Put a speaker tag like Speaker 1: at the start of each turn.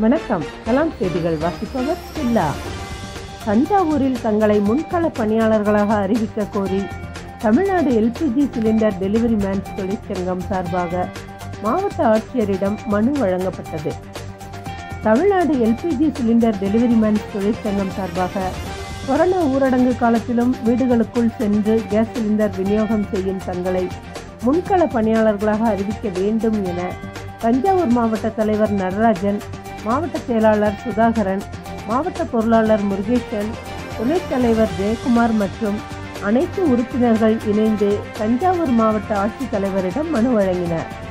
Speaker 1: வணக்கம் கலாம் செய்திகள் வாசிப்பவர் சில்லா தஞ்சாவூரில் தங்களை முன்கள பணியாளர்களாக அறிவிக்க கோரி Tamil Nadu LPG cylinder delivery mens தொழிற்சங்கம் சார்பாக மாவட்ட ஆட்சியரிடம் மனு வழங்கப்பட்டது Tamil Nadu LPG cylinder delivery mens தொழிற்சங்கம் சார்பாக கொரோனா ஊரடங்கு காலத்திலும் வீடுகளுக்குள் சென்று கேஸ் சிலிண்டர் விநியோகம் செய்யும் தங்களை முன்கள பணியாளர்களாக அறிவிக்க வேண்டும் என தஞ்சாவூர் மாவட்ட தலைவர் நடராஜன் மாவட்ட செயலாளர் சுதாகரன் மாவட்ட பொருளாளர் முருகேசன் துணைத் தலைவர் ஜெயக்குமார் மற்றும் அனைத்து உறுப்பினர்கள் இணைந்து தஞ்சாவூர் மாவட்ட ஆட்சித்தலைவரிடம் மனு வழங்கினர்